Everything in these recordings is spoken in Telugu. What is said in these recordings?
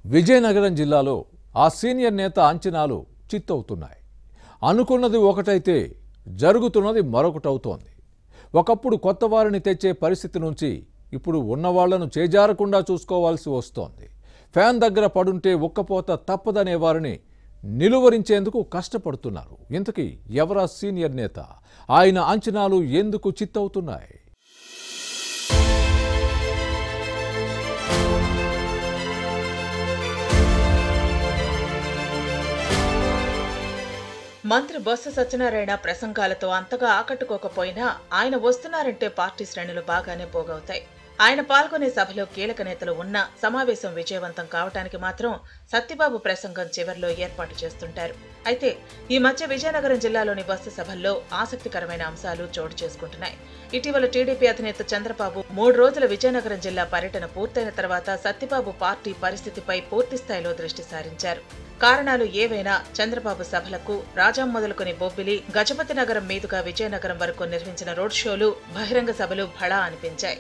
విజయనగరం జిల్లాలో ఆ సీనియర్ నేత అంచనాలు చిత్తవుతున్నాయి అనుకున్నది ఒకటైతే జరుగుతున్నది మరొకటవుతోంది ఒకప్పుడు కొత్త వారిని తెచ్చే పరిస్థితి నుంచి ఇప్పుడు ఉన్నవాళ్లను చేజారకుండా చూసుకోవాల్సి వస్తోంది ఫ్యాన్ దగ్గర పడుంటే ఉక్కపోత తప్పదనే వారిని నిలువరించేందుకు కష్టపడుతున్నారు ఇంతకీ ఎవరా సీనియర్ నేత ఆయన అంచనాలు ఎందుకు చిత్తవుతున్నాయి మంత్రి బొత్స సత్యనారాయణ ప్రసంగాలతో అంతగా ఆకట్టుకోకపోయినా ఆయన వస్తున్నారంటే పార్టీ శ్రేణులు బాగానే పోగవుతాయి ఆయన పాల్గొనే సభలో కీలక నేతలు ఉన్న సమావేశం విజయవంతం కావటానికి మాత్రం సత్యబాబు ప్రసంగం చివర్లో ఏర్పాటు చేస్తుంటారు అయితే ఈ మధ్య విజయనగరం జిల్లాలోని బస్సు సభల్లో ఆసక్తికరమైన అంశాలు చోటు చేసుకుంటున్నాయి ఇటీవల టీడీపీ అధినేత చంద్రబాబు మూడు రోజుల విజయనగరం జిల్లా పర్యటన పూర్తయిన తర్వాత సత్యబాబు పార్టీ పరిస్థితిపై పూర్తి స్థాయిలో దృష్టి సారించారు కారణాలు ఏవైనా చంద్రబాబు సభలకు రాజాం మొదలుకొని బొబ్బిలి గజపతి నగరం మీదుగా విజయనగరం వరకు నిర్వహించిన రోడ్ షోలు బహిరంగ సభలు భళా అనిపించాయి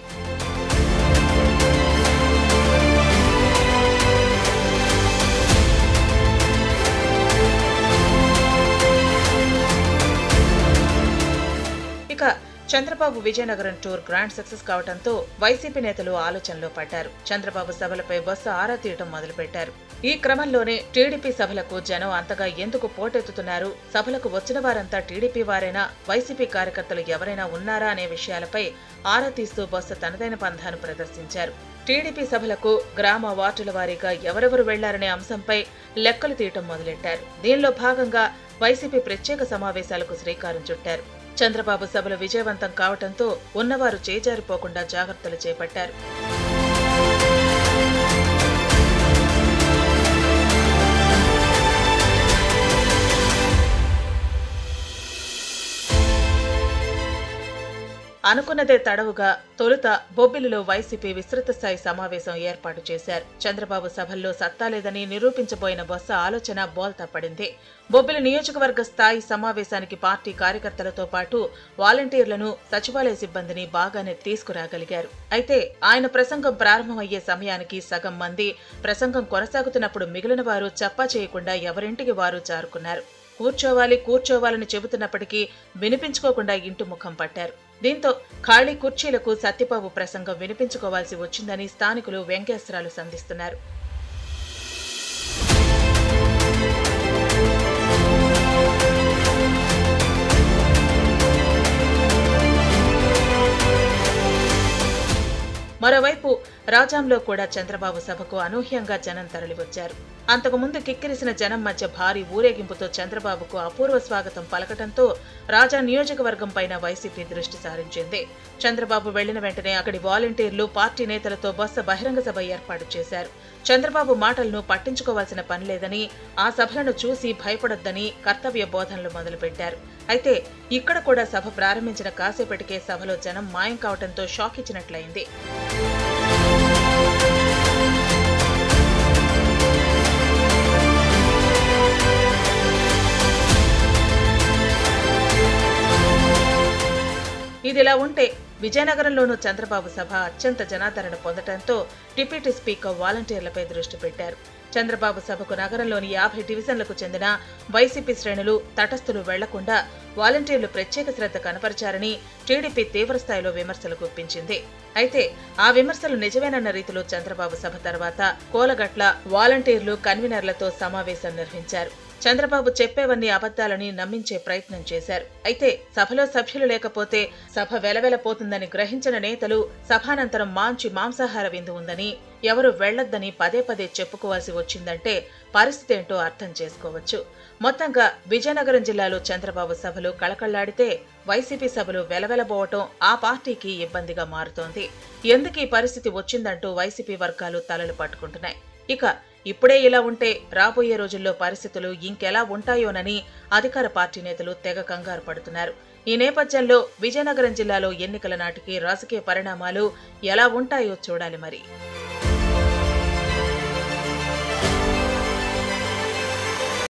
ఇక Chandrababu Vizianagaram tour grand success కావడంతో వైసీపీ నేతలు ఆలోచనలో పడ్డారు చంద్రబాబు సభలపై బస్సు ఆరా తీయటం మొదలుపెట్టారు ఈ క్రమంలోనే టీడీపీ సభలకు జనం అంతగా ఎందుకు పోటెత్తుతున్నారు సభలకు వచ్చిన వారంతా టీడీపీ వారైనా వైసీపీ కార్యకర్తలు ఎవరైనా ఉన్నారా అనే విషయాలపై ఆరా తీస్తూ బస్సు తనదైన పంధాను ప్రదర్శించారు టీడీపీ సభలకు గ్రామ వార్డుల వారీగా ఎవరెవరు వెళ్లారనే అంశంపై లెక్కలు తీయటం మొదలెట్టారు దీనిలో భాగంగా వైసీపీ ప్రత్యేక సమావేశాలకు శ్రీకారం చుట్టారు చంద్రబాబు సభలు విజయవంతం కావడంతో ఉన్నవారు చేజారిపోకుండా జాగ్రత్తలు చేపట్టారు అనుకున్నదే తడవుగా తొలుత బొబ్బిలిలో వైసీపీ విస్తృత స్థాయి సమావేశం ఏర్పాటు చేశారు చంద్రబాబు సభల్లో సత్తా లేదని నిరూపించబోయిన బొత్స ఆలోచన బోల్తా పడింది బొబ్బిలి నియోజకవర్గ స్థాయి సమావేశానికి పార్టీ కార్యకర్తలతో పాటు వాలంటీర్లను సచివాలయ సిబ్బందిని బాగానే తీసుకురాగలిగారు అయితే ఆయన ప్రసంగం ప్రారంభమయ్యే సమయానికి సగం మంది ప్రసంగం కొనసాగుతున్నప్పుడు మిగిలిన వారు చప్పా చేయకుండా ఎవరింటికి వారు జారుకున్నారు కూర్చోవాలి కూర్చోవాలని చెబుతున్నప్పటికీ వినిపించుకోకుండా ఇంటి ముఖం పట్టారు దీంతో ఖాళీ కుర్చీలకు సత్యబాబు ప్రసంగం వినిపించుకోవాల్సి వచ్చిందని స్థానికులు వ్యంగ్యాస్త్రాలు సంధిస్తున్నారు మరోవైపు రాజాంలో కూడా చంద్రబాబు సభకు అనూహ్యంగా జనం తరలివచ్చారు అంతకుముందు కిక్కిరిసిన జనం మధ్య భారీ ఊరేగింపుతో చంద్రబాబుకు అపూర్వ స్వాగతం పలకటంతో రాజా నియోజకవర్గం పైన వైసీపీ దృష్టి సారించింది చంద్రబాబు వెళ్లిన వెంటనే అక్కడి వాలంటీర్లు పార్టీ నేతలతో బస్సు బహిరంగ సభ ఏర్పాటు చేశారు చంద్రబాబు మాటలను పట్టించుకోవాల్సిన పని లేదని ఆ సభలను చూసి భయపడొద్దని కర్తవ్య బోధనలు మొదలుపెట్టారు అయితే ఇక్కడ కూడా సభ ప్రారంభించిన కాసేపటికే సభలో జనం మాయం కావడంతో షాక్ ఇచ్చినట్లయింది ఇదిలా ఉంటే విజయనగరంలోనూ చంద్రబాబు సభ అత్యంత జనాదరణ పొందడంతో డిప్యూటీ స్పీకర్ వాలంటీర్లపై దృష్టి పెట్టారు చంద్రబాబు సభకు నగరంలోని యాభై డివిజన్లకు చెందిన వైసీపీ శ్రేణులు తటస్థులు వెళ్లకుండా వాలంటీర్లు ప్రత్యేక శ్రద్ధ కనపరిచారని టీడీపీ తీవ్రస్థాయిలో విమర్శలు గుప్పించింది అయితే ఆ విమర్శలు నిజమేనన్న రీతిలో చంద్రబాబు సభ తర్వాత కోలగట్ల వాలంటీర్లు కన్వీనర్లతో సమావేశం నిర్వహించారు చంద్రబాబు చెప్పేవన్నీ అబద్దాలని నమ్మించే ప్రయత్నం చేశారు అయితే సభలో సభ్యులు లేకపోతే సభ వెలవెలపోతుందని గ్రహించిన నేతలు సభానంతరం మాంచి మాంసాహార విందు ఉందని ఎవరు వెళ్లొద్దని పదే పదే చెప్పుకోవాల్సి వచ్చిందంటే పరిస్థితి ఏంటో అర్థం చేసుకోవచ్చు మొత్తంగా విజయనగరం జిల్లాలో చంద్రబాబు సభలు కళకళ్లాడితే వైసీపీ సభలు వెలవెలబోవటం ఆ పార్టీకి ఇబ్బందిగా మారుతోంది ఎందుకు ఈ పరిస్థితి వచ్చిందంటూ వైసీపీ వర్గాలు తలలు పట్టుకుంటున్నాయి ఇక ఇప్పుడే ఇలా ఉంటే రాబోయే రోజుల్లో పరిస్థితులు ఇంకెలా ఉంటాయోనని అధికార పార్టీ నేతలు తెగ కంగారు పడుతున్నారు ఈ నేపథ్యంలో విజయనగరం జిల్లాలో ఎన్నికల నాటికి రాజకీయ పరిణామాలు ఎలా ఉంటాయో చూడాలి మరి